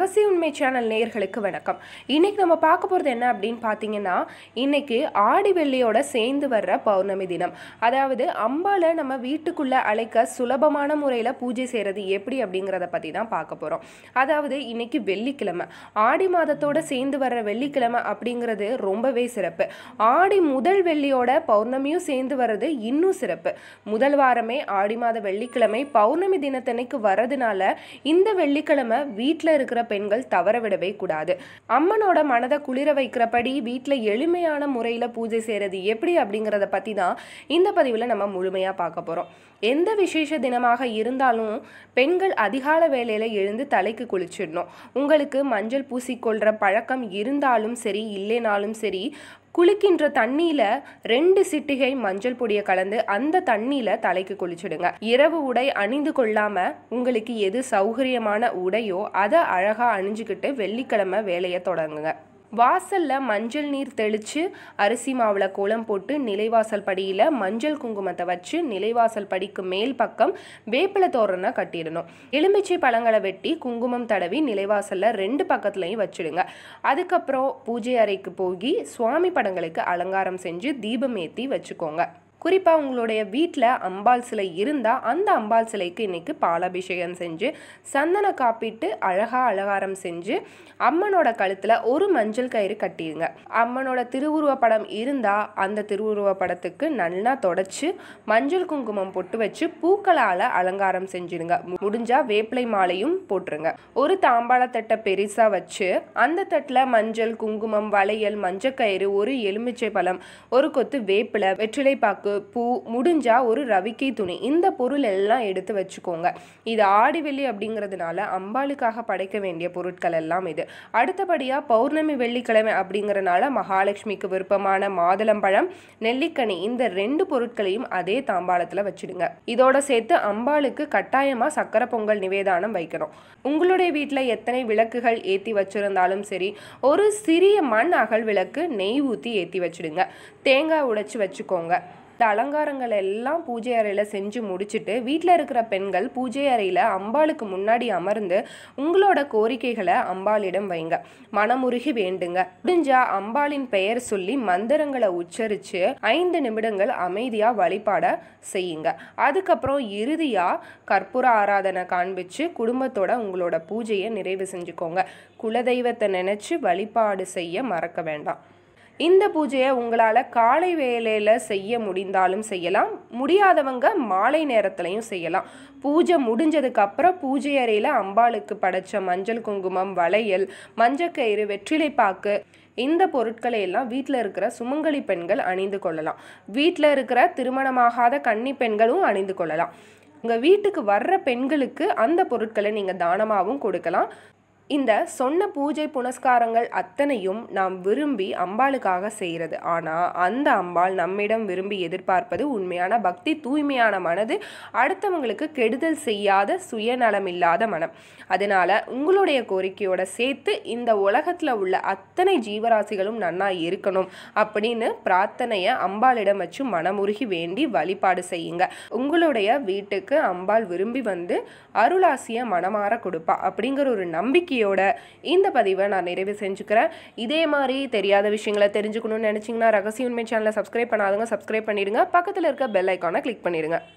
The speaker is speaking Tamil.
ரகசிய உண்மை சேனல் நேயர்களுக்கு வணக்கம் இன்னைக்கு நம்ம பார்க்க போகிறது என்ன அப்படின்னு பார்த்தீங்கன்னா இன்னைக்கு ஆடி வெள்ளியோட சேர்ந்து வர்ற பௌர்ணமி தினம் அதாவது அம்பாலை நம்ம வீட்டுக்குள்ளே அழைக்க சுலபமான முறையில் பூஜை செய்கிறது எப்படி அப்படிங்கிறத பற்றி தான் பார்க்க போகிறோம் அதாவது இன்னைக்கு வெள்ளிக்கிழமை ஆடி மாதத்தோட சேர்ந்து வர்ற வெள்ளிக்கிழமை அப்படிங்கிறது ரொம்பவே சிறப்பு ஆடி முதல் வெள்ளியோட பௌர்ணமியும் சேர்ந்து வர்றது இன்னும் சிறப்பு முதல் வாரமே ஆடி மாத வெள்ளிக்கிழமை பௌர்ணமி தினத்தன்னைக்கு வர்றதுனால இந்த வெள்ளிக்கிழமை வீட்டில் இருக்கிற பெண்கள் தவற விடவே கூடாது அம்மனோட மனதை குளிர வைக்கிறபடி வீட்டில் எளிமையான முறையில் பூஜை செய்கிறது எப்படி அப்படிங்கிறத பற்றி தான் இந்த பதிவில் நம்ம முழுமையாக பார்க்க போகிறோம் எந்த விசேஷ தினமாக இருந்தாலும் பெண்கள் அதிகால வேளையில் எழுந்து தலைக்கு குளிச்சிடணும் உங்களுக்கு மஞ்சள் பூசிக்கொள்கிற பழக்கம் இருந்தாலும் சரி இல்லைனாலும் சரி குளிக்கின்ற தண்ணியில ரெண்டு சிட்டிகை மஞ்சள் பொடியை கலந்து அந்த தண்ணியில தலைக்கு குளிச்சிடுங்க இரவு உடை அணிந்து கொள்ளாம உங்களுக்கு எது சௌகரியமான உடையோ அதை அழகா அணிஞ்சுக்கிட்டு வெள்ளிக்கிழமை வேலையை தொடங்குங்க வாசல்ல மஞ்சள் நீர் தெளிச்சு அரிசி மாவுல கோலம் போட்டு நிலைவாசல் படியில மஞ்சள் குங்குமத்தை வச்சு நிலைவாசல் படிக்கு மேல் பக்கம் வேப்பிலை தோரணை கட்டிடணும் எலுமிச்சை பழங்களை வெட்டி குங்குமம் தடவி நிலைவாசல்ல ரெண்டு பக்கத்துலையும் வச்சிடுங்க அதுக்கப்புறம் பூஜை அறைக்கு போய் சுவாமி படங்களுக்கு அலங்காரம் செஞ்சு தீபம் ஏற்றி வச்சுக்கோங்க குறிப்பாக உங்களுடைய வீட்டில் அம்பாள் சிலை இருந்தால் அந்த அம்பாள் சிலைக்கு இன்னைக்கு பாலாபிஷேகம் செஞ்சு சந்தன காப்பிட்டு அழகாக அலங்காரம் செஞ்சு அம்மனோட கழுத்தில் ஒரு மஞ்சள் கயிறு கட்டிடுங்க அம்மனோட திருவுருவ படம் இருந்தால் அந்த திருவுருவ படத்துக்கு நல்லா தொடச்சி மஞ்சள் குங்குமம் பொட்டு வச்சு பூக்களால் அலங்காரம் செஞ்சிடுங்க முடிஞ்சா வேப்பிலை மாலையும் போட்டுருங்க ஒரு தாம்பாளத்தட்டை பெருசாக வச்சு அந்த தட்டில் மஞ்சள் குங்குமம் வளையல் மஞ்சக்கயிறு ஒரு எலுமிச்சை பழம் ஒரு கொத்து வேப்பிலை வெற்றிலைப்பாக்கு பூ முடிஞ்சா ஒரு ரவிக்கை துணி இந்த பொருள் எல்லாம் எடுத்து வச்சுக்கோங்க இது ஆடி வெள்ளி அப்படிங்கிறதுனால அம்பாளுக்காக படைக்க வேண்டிய பொருட்கள் எல்லாம் இது அடுத்தபடியா பௌர்ணமி வெள்ளிக்கிழமை அப்படிங்கறனால மகாலட்சுமிக்கு விருப்பமான மாதுளம்பழம் நெல்லிக்கனி இந்த ரெண்டு பொருட்களையும் அதே தாம்பாளத்துல வச்சிடுங்க இதோட சேர்த்து அம்பாளுக்கு கட்டாயமா சக்கரை பொங்கல் நிவேதானம் வைக்கணும் உங்களுடைய வீட்டில் எத்தனை விளக்குகள் ஏற்றி வச்சிருந்தாலும் சரி ஒரு சிறிய மண் அகல் விளக்கு நெய் ஊற்றி ஏற்றி வச்சிடுங்க தேங்காய் உடைச்சி வச்சுக்கோங்க இந்த அலங்காரங்கள் எல்லாம் பூஜை அறையில் செஞ்சு முடிச்சுட்டு வீட்டில் இருக்கிற பெண்கள் பூஜை அறையில் அம்பாளுக்கு முன்னாடி அமர்ந்து உங்களோட கோரிக்கைகளை அம்பாளிடம் வைங்க மனமுருகி வேண்டுங்க முடிஞ்சா அம்பாளின் பெயர் சொல்லி மந்திரங்களை உச்சரித்து ஐந்து நிமிடங்கள் அமைதியாக வழிபாட செய்யுங்க அதுக்கப்புறம் இறுதியாக கற்பூர ஆராதனை காண்பிச்சு குடும்பத்தோட உங்களோட பூஜையை நிறைவு செஞ்சுக்கோங்க குலதெய்வத்தை நினச்சி வழிபாடு செய்ய மறக்க வேண்டாம் இந்த பூஜையை உங்களால் காலை வேலையில் செய்ய முடிந்தாலும் செய்யலாம் முடியாதவங்க மாலை நேரத்துலையும் செய்யலாம் பூஜை முடிஞ்சதுக்கு அப்புறம் பூஜை அறையில் அம்பாளுக்கு படைச்ச மஞ்சள் குங்குமம் வளையல் மஞ்சக்கயிறு வெற்றிலைப்பாக்கு இந்த பொருட்களை எல்லாம் வீட்டில் இருக்கிற சுமங்கலி பெண்கள் அணிந்து கொள்ளலாம் வீட்டில் இருக்கிற திருமணமாகாத கன்னி பெண்களும் அணிந்து கொள்ளலாம் உங்கள் வீட்டுக்கு வர்ற பெண்களுக்கு அந்த பொருட்களை நீங்கள் தானமாகவும் கொடுக்கலாம் இந்த சொன்ன பூஜை புனஸ்காரங்கள் அத்தனையும் நாம் விரும்பி அம்பாளுக்காக செய்கிறது ஆனால் அந்த அம்பாள் நம்மிடம் விரும்பி எதிர்பார்ப்பது உண்மையான பக்தி தூய்மையான மனது அடுத்தவங்களுக்கு கெடுதல் செய்யாத சுயநலம் இல்லாத மனம் அதனால உங்களுடைய கோரிக்கையோட சேர்த்து இந்த உலகத்தில் உள்ள அத்தனை ஜீவராசிகளும் நன்னா இருக்கணும் அப்படின்னு பிரார்த்தனையை அம்பாளிடம் வச்சு மனமுருகி வேண்டி வழிபாடு செய்யுங்க உங்களுடைய வீட்டுக்கு அம்பாள் விரும்பி வந்து அருளாசிய மனமாற கொடுப்பா அப்படிங்கிற ஒரு நம்பிக்கை நம்பிக்கையோட இந்த பதிவை நான் நிறைவு செஞ்சுக்கிறேன் இதே மாதிரி தெரியாத விஷயங்களை தெரிஞ்சுக்கணும்னு நினச்சிங்கன்னா ரகசிய உண்மை சேனலை சப்ஸ்கிரைப் பண்ணாதவங்க சப்ஸ்கிரைப் பண்ணிடுங்க பக்கத்தில் இருக்க பெல் ஐக்கானை கிளிக் பண்ணிடுங்க